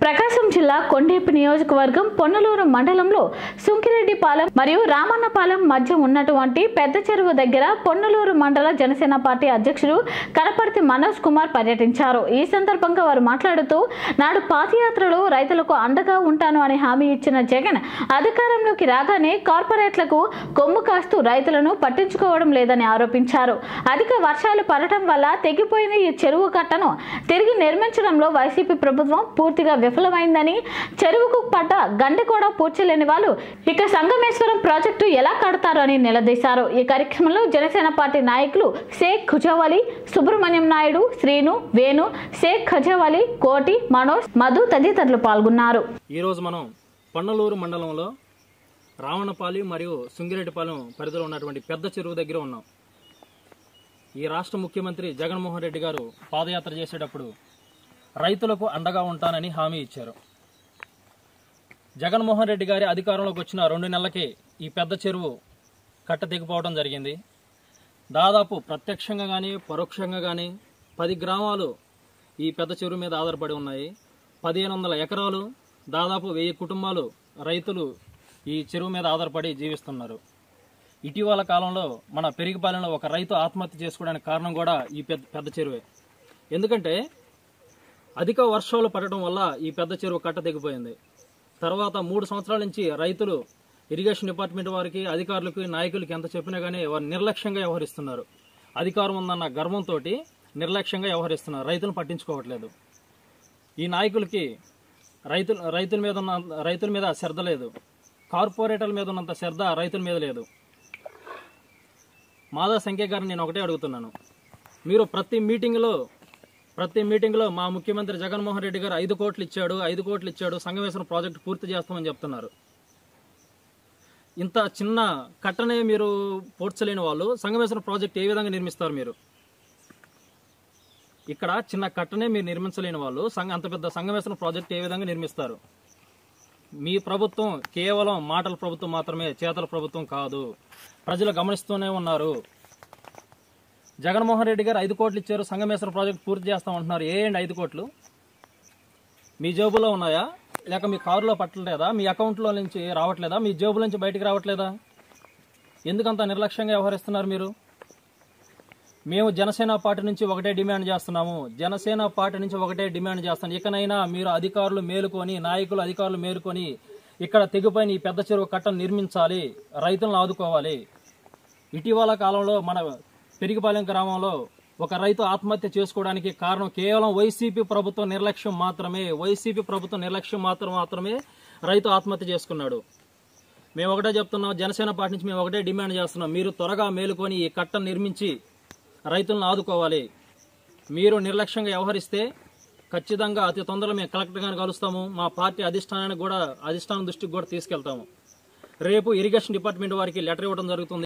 ప్రకాశం జిల్లా కొండేపి నియోజకవర్గం పొన్నలూరు మండలంలో సుంకిరెడ్డిపాలెం మరియు రామన్నపాలెం మధ్య ఉన్నటువంటి పెద్ద చెరువు దగ్గర పొన్నలూరు మండల జనసేన పార్టీ అధ్యక్షుడు కనపర్తి మనోజ్ కుమార్ పర్యటించారు ఈ సందర్భంగా వారు మాట్లాడుతూ నాడు పాదయాత్రలో రైతులకు అండగా ఉంటాను అని హామీ ఇచ్చిన జగన్ అధికారంలోకి రాగానే కార్పొరేట్లకు కొమ్ము కాస్తూ రైతులను పట్టించుకోవడం లేదని ఆరోపించారు అధిక వర్షాలు పడటం వల్ల తెగిపోయిన ఈ చెరువు కట్టను తిరిగి నిర్మించడంలో వైసీపీ ప్రభుత్వం పూర్తిగా విఫలమైందని చెరువుకు పడ్డ గండి కూడా పూడ్చలేని వాళ్ళు ఇక సంగమేశ్వరం ప్రాజెక్టు ఎలా కడతారు అని నిలదీశారు ఈ కార్యక్రమంలో జనసేన పార్టీ నాయకులు షేక్ ఖుజావలి సుబ్రహ్మణ్యం నాయుడు శ్రీను వేణు షేక్ ఖజావలి కోటి మనోజ్ మధు తదితరులు పాల్గొన్నారు ఈరోజు మనం పన్నలూరు మండలంలో రావణపాలి మరియు సుంగిరెడ్డిపాలెం పరిధిలో ఉన్నటువంటి పెద్ద చెరువు దగ్గర ఉన్నాం ఈ రాష్ట్ర ముఖ్యమంత్రి జగన్మోహన్ రెడ్డి గారు పాదయాత్ర చేసేటప్పుడు రైతులకు అండగా ఉంటానని హామీ ఇచ్చారు జగన్మోహన్ రెడ్డి గారి అధికారంలోకి వచ్చిన రెండు నెలలకి ఈ పెద్ద చెరువు కట్ట తెగిపోవడం జరిగింది దాదాపు ప్రత్యక్షంగా కానీ పరోక్షంగా కానీ పది గ్రామాలు ఈ పెద్ద చెరువు మీద ఆధారపడి ఉన్నాయి పదిహేను వందల ఎకరాలు దాదాపు వెయ్యి కుటుంబాలు రైతులు ఈ చెరువు మీద ఆధారపడి జీవిస్తున్నారు ఇటీవల కాలంలో మన పెరిగిపాలెంలో ఒక రైతు ఆత్మహత్య చేసుకోవడానికి కారణం కూడా ఈ పెద్ద పెద్ద చెరువే ఎందుకంటే అధిక వర్షాలు పడటం వల్ల ఈ పెద్ద చెరువు కట్ట తెగిపోయింది తర్వాత మూడు సంవత్సరాల నుంచి రైతులు ఇరిగేషన్ డిపార్ట్మెంట్ వారికి అధికారులకు నాయకులకి ఎంత చెప్పినా కానీ వారు నిర్లక్ష్యంగా వ్యవహరిస్తున్నారు అధికారం ఉందన్న గర్వంతో నిర్లక్ష్యంగా వ్యవహరిస్తున్నారు రైతులను పట్టించుకోవట్లేదు ఈ నాయకులకి రైతుల రైతుల మీద ఉన్న రైతుల మీద శ్రద్ధ లేదు కార్పొరేటర్ల మీద ఉన్నంత శ్రద్ధ రైతుల మీద లేదు మాదా సంఖ్య గారిని నేను ఒకటే అడుగుతున్నాను మీరు ప్రతి మీటింగ్లో ప్రతి మీటింగ్లో మా ముఖ్యమంత్రి జగన్మోహన్ రెడ్డి గారు ఐదు కోట్లు ఇచ్చాడు ఐదు కోట్లు ఇచ్చాడు సంగమేశ్వరం ప్రాజెక్టు పూర్తి చేస్తామని చెప్తున్నారు ఇంత చిన్న కట్టనే మీరు పోడ్చలేని వాళ్ళు సంగమేశ్వరం ప్రాజెక్ట్ ఏ విధంగా నిర్మిస్తారు మీరు ఇక్కడ చిన్న కట్టనే మీరు నిర్మించలేని వాళ్ళు సంగ అంత పెద్ద సంగమేశ్వరం ప్రాజెక్ట్ ఏ విధంగా నిర్మిస్తారు మీ ప్రభుత్వం కేవలం మాటల ప్రభుత్వం మాత్రమే చేతల ప్రభుత్వం కాదు ప్రజలు గమనిస్తూనే ఉన్నారు జగన్మోహన్ రెడ్డి గారు ఐదు కోట్లు ఇచ్చారు సంగమేశ్వరం ప్రాజెక్ట్ పూర్తి చేస్తామంటున్నారు ఏ అండి ఐదు కోట్లు మీ జేబులో ఉన్నాయా లేక మీ కారులో పట్టలేదా మీ అకౌంట్లో నుంచి రావట్లేదా మీ జేబుల నుంచి బయటికి రావట్లేదా ఎందుకంత నిర్లక్ష్యంగా వ్యవహరిస్తున్నారు మీరు మేము జనసేన పార్టీ నుంచి ఒకటే డిమాండ్ చేస్తున్నాము జనసేన పార్టీ నుంచి ఒకటే డిమాండ్ చేస్తాను ఇకనైనా మీరు అధికారులు మేలుకొని నాయకులు అధికారులు మేలుకొని ఇక్కడ తెగిపోయిన ఈ పెద్ద చెరువు కట్టను నిర్మించాలి రైతులను ఆదుకోవాలి ఇటీవల కాలంలో మన పెరిగిపాలెం గ్రామంలో ఒక రైతు ఆత్మహత్య చేసుకోవడానికి కారణం కేవలం వైసీపీ ప్రభుత్వం నిర్లక్ష్యం మాత్రమే వైసీపీ ప్రభుత్వం నిర్లక్ష్యం మాత్రం మాత్రమే రైతు ఆత్మహత్య చేసుకున్నాడు మేము ఒకటే చెప్తున్నాం జనసేన పార్టీ నుంచి మేము ఒకటే డిమాండ్ చేస్తున్నాం మీరు త్వరగా మేలుకొని ఈ కట్టను నిర్మించి రైతులను ఆదుకోవాలి మీరు నిర్లక్ష్యంగా వ్యవహరిస్తే ఖచ్చితంగా అతి తొందరలో మేము కలెక్టర్ గారిని కలుస్తాము మా పార్టీ అధిష్టానానికి కూడా అధిష్టానం దృష్టికి కూడా తీసుకెళ్తాము రేపు ఇరిగేషన్ డిపార్ట్మెంట్ వారికి లెటర్ ఇవ్వడం జరుగుతుంది